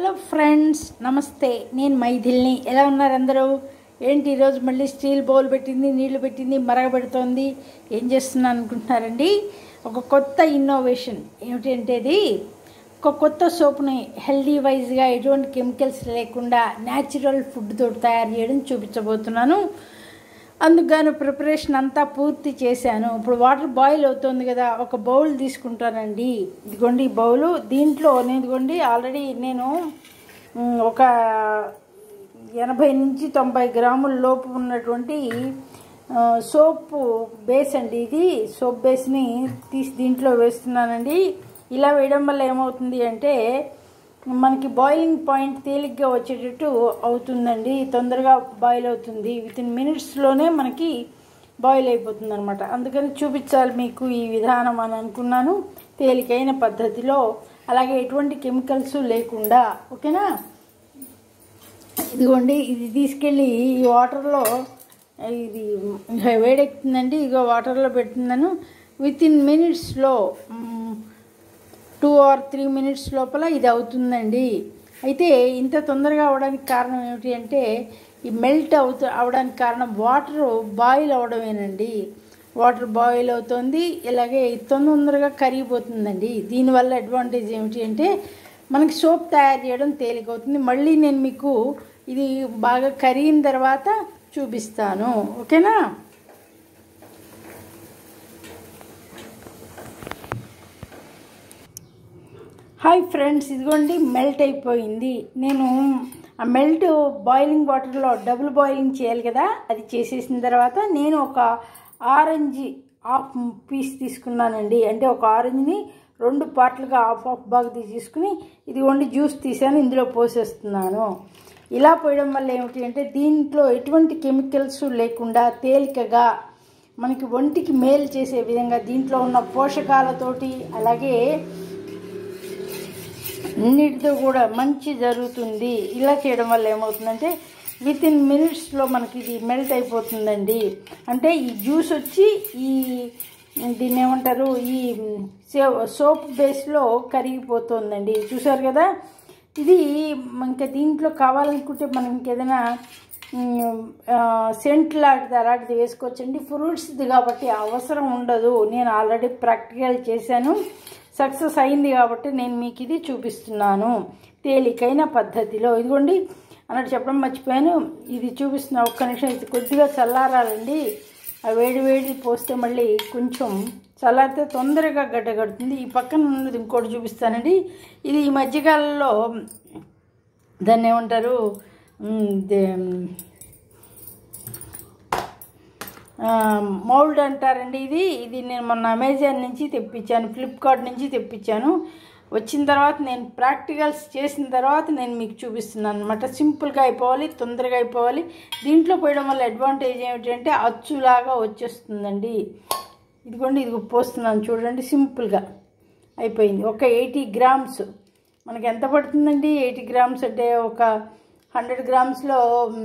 hello friends నమస్తే నేను మైథిల్ని ఎలా ఉన్నారు అందరూ ఏంటి ఈరోజు మళ్ళీ స్టీల్ బౌల్ పెట్టింది నీళ్లు పెట్టింది మరగబెడుతోంది ఏం చేస్తున్నాను అనుకుంటున్నారండి ఒక కొత్త ఇన్నోవేషన్ ఏమిటంటే అది ఒక కొత్త సోప్ని హెల్దీ వైజ్గా ఎటువంటి కెమికల్స్ లేకుండా న్యాచురల్ ఫుడ్ తోటి తయారు చేయడం చూపించబోతున్నాను అందుకు ప్రిపరేషన్ అంతా పూర్తి చేశాను ఇప్పుడు వాటర్ బాయిల్ అవుతుంది కదా ఒక బౌల్ తీసుకుంటానండి ఇదిగోండి ఈ బౌలు దీంట్లో నేను ఇదిగోండి ఆల్రెడీ నేను మ్, ఒక ఎనభై నుంచి తొంభై గ్రాముల లోపు ఉన్నటువంటి ఆ, సోప్ బేస్ అండి ఇది సోప్ బేస్ని తీసి దీంట్లో వేస్తున్నానండి ఇలా వేయడం వల్ల ఏమవుతుంది అంటే మనకి బాయిలింగ్ పాయింట్ తేలిగ్గా వచ్చేటట్టు అవుతుందండి తొందరగా బాయిల్ అవుతుంది విత్ ఇన్ మినిట్స్లోనే మనకి బాయిల్ అయిపోతుంది అనమాట అందుకని చూపించాలి మీకు ఈ విధానం అని అనుకున్నాను తేలికైన పద్ధతిలో అలాగే ఎటువంటి కెమికల్స్ లేకుండా ఓకేనా ఇదిగోండి ఇది తీసుకెళ్ళి ఈ వాటర్లో ఇది వేడెక్కుతుందండి ఇగో వాటర్లో పెడుతున్నాను విత్ ఇన్ మినిట్స్లో టూ ఆర్ త్రీ మినిట్స్ లోపల ఇది అవుతుందండి అయితే ఇంత తొందరగా అవడానికి కారణం ఏమిటి అంటే ఈ మెల్ట్ అవుతూ అవడానికి కారణం వాటర్ బాయిల్ అవడమేనండి వాటర్ బాయిల్ అవుతుంది ఇలాగే తొందరగా కరిగిపోతుందండి దీనివల్ల అడ్వాంటేజ్ ఏమిటి అంటే మనకి సోప్ తయారు చేయడం తేలికవుతుంది మళ్ళీ నేను మీకు ఇది బాగా కరిగిన తర్వాత చూపిస్తాను ఓకేనా హాయ్ ఫ్రెండ్స్ ఇదిగోండి మెల్ట్ అయిపోయింది నేను ఆ మెల్ట్ బాయిలింగ్ వాటర్లో డబుల్ బాయిలింగ్ చేయాలి కదా అది చేసేసిన తర్వాత నేను ఒక ఆరెంజ్ హాఫ్ పీస్ తీసుకున్నానండి అంటే ఒక ఆరెంజ్ని రెండు పార్ట్లుగా హాఫ్ హాఫ్ బాగా తీసుకుని ఇదిగోండి జ్యూస్ తీసాను ఇందులో పోసేస్తున్నాను ఇలా పోయడం వల్ల ఏమిటి అంటే దీంట్లో ఎటువంటి కెమికల్స్ లేకుండా తేలికగా మనకి ఒంటికి మేలు చేసే విధంగా దీంట్లో ఉన్న పోషకాలతోటి అలాగే అన్నిటితో కూడా మంచి జరుగుతుంది ఇలా చేయడం వల్ల ఏమవుతుందంటే విత్ ఇన్ మినిట్స్లో మనకి ఇది మెల్ట్ అయిపోతుందండి అంటే ఈ జ్యూస్ వచ్చి ఈ దీన్ని ఏమంటారు ఈ సోప్ బేస్లో కరిగిపోతుందండి చూసారు కదా ఇది ఇంకా దీంట్లో కావాలనుకుంటే మనం ఇంకేదైనా సెంట్ లాంటిది అలాంటిది వేసుకోవచ్చండి ఫ్రూట్స్ది కాబట్టి అవసరం ఉండదు నేను ఆల్రెడీ ప్రాక్టికల్ చేశాను సక్సెస్ అయింది కాబట్టి నేను మీకు ఇది చూపిస్తున్నాను తేలికైన పద్ధతిలో ఇదిగోండి అన్నట్టు చెప్పడం మర్చిపోయాను ఇది చూపిస్తున్నా ఒక్క నిమిషం ఇది కొద్దిగా చల్లారాలండి ఆ వేడి వేడి పోస్తే మళ్ళీ కొంచెం చల్లారితే తొందరగా గడ్డగడుతుంది ఈ పక్కన ఉన్నది ఇంకోటి చూపిస్తానండి ఇది ఈ మధ్యకాలంలో దాన్ని ఏమంటారు ఉమ్, దే- ఆ, మౌల్డ్ అంటారండి ఇది ఇది నేను మొన్న అమెజాన్ నుంచి తెప్పించాను ఫ్లిప్కార్ట్ నుంచి తెప్పించాను వచ్చిన తర్వాత నేను ప్రాక్టికల్స్ చేసిన తర్వాత నేను మీకు చూపిస్తున్నాను అనమాట సింపుల్గా అయిపోవాలి తొందరగా అయిపోవాలి దీంట్లో పోయడం వల్ల అడ్వాంటేజ్ ఏమిటంటే అచ్చులాగా వచ్చేస్తుందండి ఇదిగోండి ఇది పోస్తున్నాను చూడండి సింపుల్గా అయిపోయింది ఒక ఎయిటీ గ్రామ్స్ మనకి ఎంత పడుతుందండి ఎయిటీ గ్రామ్స్ అంటే ఒక హండ్రెడ్ గ్రామ్స్లో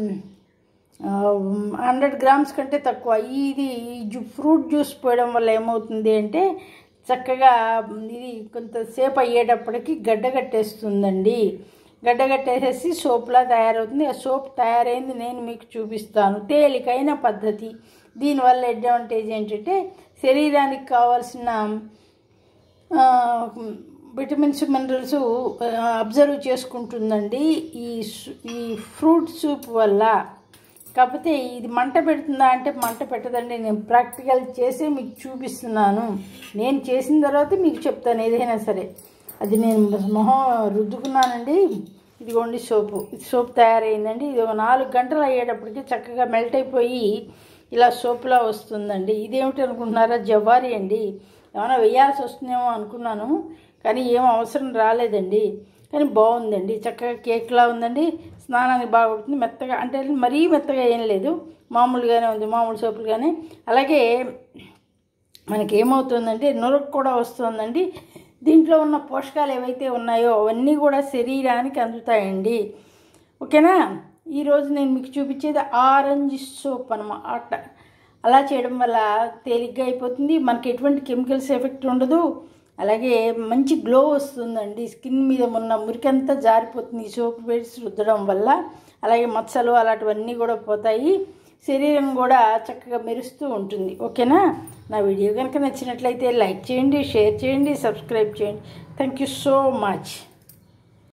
హండ్రెడ్ గ్రామ్స్ కంటే తక్కువ ఇది ఈ జూ ఫ్రూట్ జ్యూస్ పోయడం వల్ల ఏమవుతుంది అంటే చక్కగా ఇది కొంతసేపు అయ్యేటప్పటికి గడ్డ కట్టేస్తుందండి గడ్డ కట్టేసేసి సోప్లా తయారవుతుంది ఆ సోప్ తయారైంది నేను మీకు చూపిస్తాను తేలికైన పద్ధతి దీనివల్ల అడ్వాంటేజ్ ఏంటంటే శరీరానికి కావాల్సిన ఆ, విటమిన్స్ మినరల్స్ అబ్జర్వ్ చేసుకుంటుందండి ఈ సు- ఈ ఫ్రూట్ సూప్ వల్ల కాకపోతే ఇది మంట పెడుతుందా అంటే మంట పెట్టదండి నేను ప్రాక్టికల్ చేసి మీకు చూపిస్తున్నాను నేను చేసిన తర్వాత మీకు చెప్తాను ఏదైనా సరే అది నేను మొహం రుద్దుకున్నానండి ఇదిగోండి సోపు ఇది సోప్ తయారైందండి ఇది ఒక నాలుగు గంటలు అయ్యేటప్పటికి చక్కగా మెల్ట్ అయిపోయి ఇలా సోపులా వస్తుందండి ఇదేమిటి అనుకుంటున్నారా జవారి అండి ఏమైనా వేయాల్సి వస్తుందేమో అనుకున్నాను కానీ ఏం అవసరం రాలేదండి కానీ బాగుందండి చక్కగా కేక్లా ఉందండి స్నానానికి బాగుంటుంది మెత్తగా అంటే మరీ మెత్తగా ఏం లేదు మామూలుగానే ఉంది మామూలు సోపులుగానే అలాగే మనకి ఏమవుతుందంటే నొరకు కూడా వస్తుందండి దీంట్లో ఉన్న పోషకాలు ఏవైతే ఉన్నాయో అవన్నీ కూడా శరీరానికి అందుతాయండి ఓకేనా ఈరోజు నేను మీకు చూపించేది ఆరెంజ్ సోప్ అనమాట అలా చేయడం వల్ల తేలిగ్గా అయిపోతుంది మనకి ఎటువంటి కెమికల్స్ ఎఫెక్ట్ ఉండదు అలాగే మంచి గ్లో వస్తుందండి స్కిన్ మీద ఉన్న మురికంతా జారిపోతుంది ఈ సోప్ వేసి రుద్దడం వల్ల అలాగే మచ్చలు అలాంటివన్నీ కూడా పోతాయి శరీరం కూడా చక్కగా మెరుస్తూ ఉంటుంది ఓకేనా నా వీడియో కనుక నచ్చినట్లయితే లైక్ చేయండి షేర్ చేయండి సబ్స్క్రైబ్ చేయండి థ్యాంక్ యూ సో మచ్